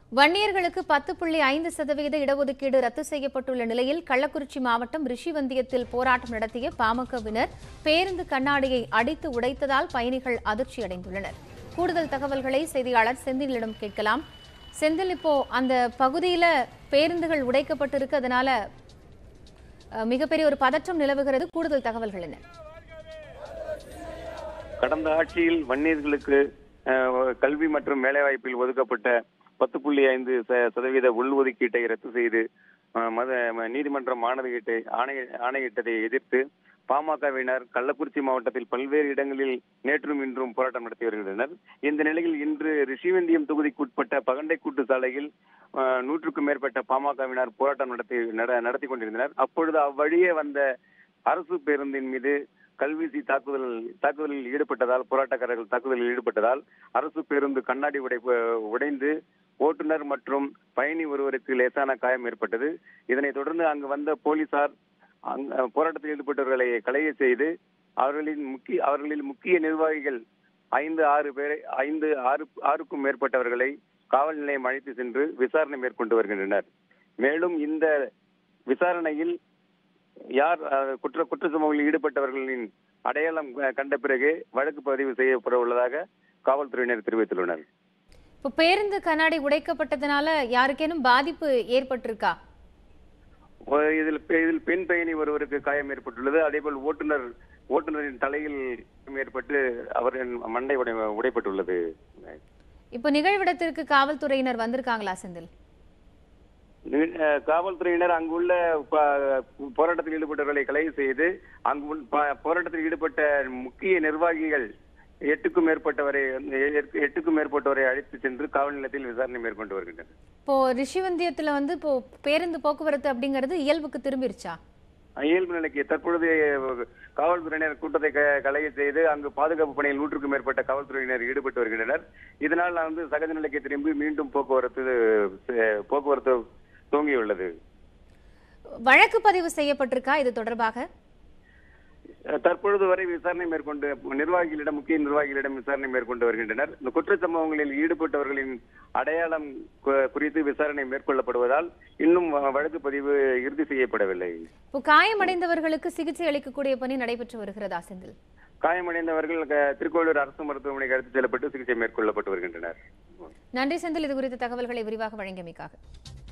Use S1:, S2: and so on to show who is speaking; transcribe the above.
S1: வன்னியர்களுக்கு பத்து புள்ளி ஐந்து சதவீத இடஒதுக்கீடு ரத்து செய்யப்பட்டுள்ள நிலையில் கள்ளக்குறிச்சி மாவட்டம் ரிஷிவந்தியத்தில் போராட்டம் நடத்திய பாமகவினர் பேருந்து கண்ணாடியை அடித்து உடைத்ததால் பயணிகள் அதிர்ச்சியடைந்துள்ளனர் கூடுதல் தகவல்களை செய்தியாளர் செந்திலிடம் கேட்கலாம் செந்தில் இப்போ அந்த பகுதியில பேருந்துகள் உடைக்கப்பட்டிருக்கு அதனால அஹ், மிகப்பெரிய ஒரு பதற்றம் நிலவுகிறது கூடுதல் தகவல்கள் என்ன
S2: கடந்த ஆட்சியில் வன்னியர்களுக்கு அஹ், கல்வி மற்றும் வேலைவாய்ப்பில் ஒதுக்கப்பட்ட பத்து புள்ளி ஐந்து ச- சதவீத உள்ஒதுக்கீட்டை ரத்து செய்து அஹ், மத ம- நீதிமன்றம் ஆணையிட்டை ஆணை ஆணையிட்டதை எதிர்த்து பாமகவினர் கள்ளக்குறிச்சி மாவட்டத்தில் பல்வேறு இடங்களில் நேற்றும் இன்றும் போராட்டம் நடத்தி வருகின்றனர் இந்த நிலையில் இன்று ரிஷிவந்தியம் தொகுதிக்குட்பட்ட பகண்டைக்கூட்டு சாலையில் அஹ், நூற்றுக்கும் மேற்பட்ட பாமகவினர் போராட்டம் நடத்தி நட- நடத்தி கொண்டிருந்தனர் அப்பொழுது அவ்வழியே வந்த அரசு பேருந்தின் மீது கல்வீசி தாக்குதல் தாக்குதலில் ஈடுபட்டதால் போராட்டக்காரர்கள் தாக்குதலில் ஈடுபட்டதால் அரசு பேருந்து கண்ணாடி உடை உடைந்து ஓட்டுநர் மற்றும் பயணி ஒருவருக்கு லேசான காயம் ஏற்பட்டது இதனைத் தொடர்ந்து அங்கு வந்த போலீசார் அங்க- போராட்டத்தில் ஈடுபட்டவர்களை கலைய செய்து அவர்களின் முக்கிய அவர்களில் முக்கிய நிர்வாகிகள் ஐந்து ஆறு பேரை ஐந்து ஆறு ஆறுக்கும் மேற்பட்டவர்களை காவல் நிலையம் அழைத்து சென்று விசாரணை மேற்கொண்டு வருகின்றனர் மேலும் இந்த விசாரணையில் யார் அஹ், குற்ற குற்ற சம்பவங்களில் ஈடுபட்டவர்களின் அடையாளம் அஹ், கண்ட பிறகு வழக்கு பதிவு செய்யப்பட உள்ளதாக காவல்துறையினர் தெரிவித்துள்ளனர்
S1: இப்போ பேருந்து கண்ணாடி உடைக்கப்பட்டதுனால யாருக்கேனும் பாதிப்பு ஏற்பட்டிருக்கா
S2: ஒரு இதில் பெ- இதில் பெண் பயணி ஒருவருக்கு காயம் ஏற்பட்டுள்ளது அதேபோல் ஓட்டுநர் ஓட்டுநரின் தலையில் ஏற்பட்டு அவரின் மண்டை உடை உடைப்பட்டுள்ளது
S1: இப்போ நிகழ்விடத்திற்கு காவல்துறையினர் வந்திருக்காங்களா செந்தில்
S2: நி- அஹ், காவல்துறையினர் அங்குள்ள ப- போராட்டத்தில் ஈடுபட்டவர்களை கைது செய்து அங்கு உள்ள ப- போராட்டத்தில் ஈடுபட்ட முக்கிய நிர்வாகிகள் எட்டுக்கும் மேற்பட்டவரை எட்டு- எட்டுக்கும் மேற்பட்டவரை அழைத்து சென்று காவல் நிலையத்தில் விசாரணை மேற்கொண்டு வருகின்றனர்
S1: இப்போ ரிஷிவந்தியத்துல வந்து இப்போ பேருந்து போக்குவரத்து அப்படிங்கிறது இயல்புக்கு திரும்பிருச்சா
S2: இயல்பு நிலைக்கு தற்பொழுது காவல்துறையினர் கூட்டத்தை க- கலைய செய்து அங்கு பாதுகாப்பு பணியில் நூற்றுக்கும் மேற்பட்ட காவல்துறையினர் ஈடுபட்டு வருகின்றனர் இதனால் வந்து சகஜ நிலைக்கு திரும்பி மீண்டும் போக்குவரத்து அஹ், போக்குவரத்து துவங்கியுள்ளது
S1: வழக்கு பதிவு செய்யப்பட்டிருக்கா இது தொடர்பாக
S2: அஹ், தற்பொழுது வரை விசாரணை மேற்கொண்டு நிர்வாகிகளிடம் முக்கிய நிர்வாகிகளிடம் விசாரணை மேற்கொண்டு வருகின்றனர் இந்த குற்றச் சம்பவங்களில் ஈடுபட்டவர்களின் அடையாளம் கு- குறித்து விசாரணை மேற்கொள்ளப்படுவதால் இன்னும் வ- வழக்கு பதிவு இறுதி செய்யப்படவில்லை
S1: இப்போ காயமடைந்தவர்களுக்கு சிகிச்சை அளிக்கக்கூடிய பணி நடைபெற்று வருகிறதா செந்தில்
S2: காயமடைந்தவர்கள் க- திருக்கோவிலூர் அரசு மருத்துவமனைக்கு அழைத்துச் செல்லப்பட்டு சிகிச்சை மேற்கொள்ளப்பட்டு வருகின்றனர்
S1: நன்றி செந்தில் இது குறித்த தகவல்களை விரிவாக வழங்கியமைக்காக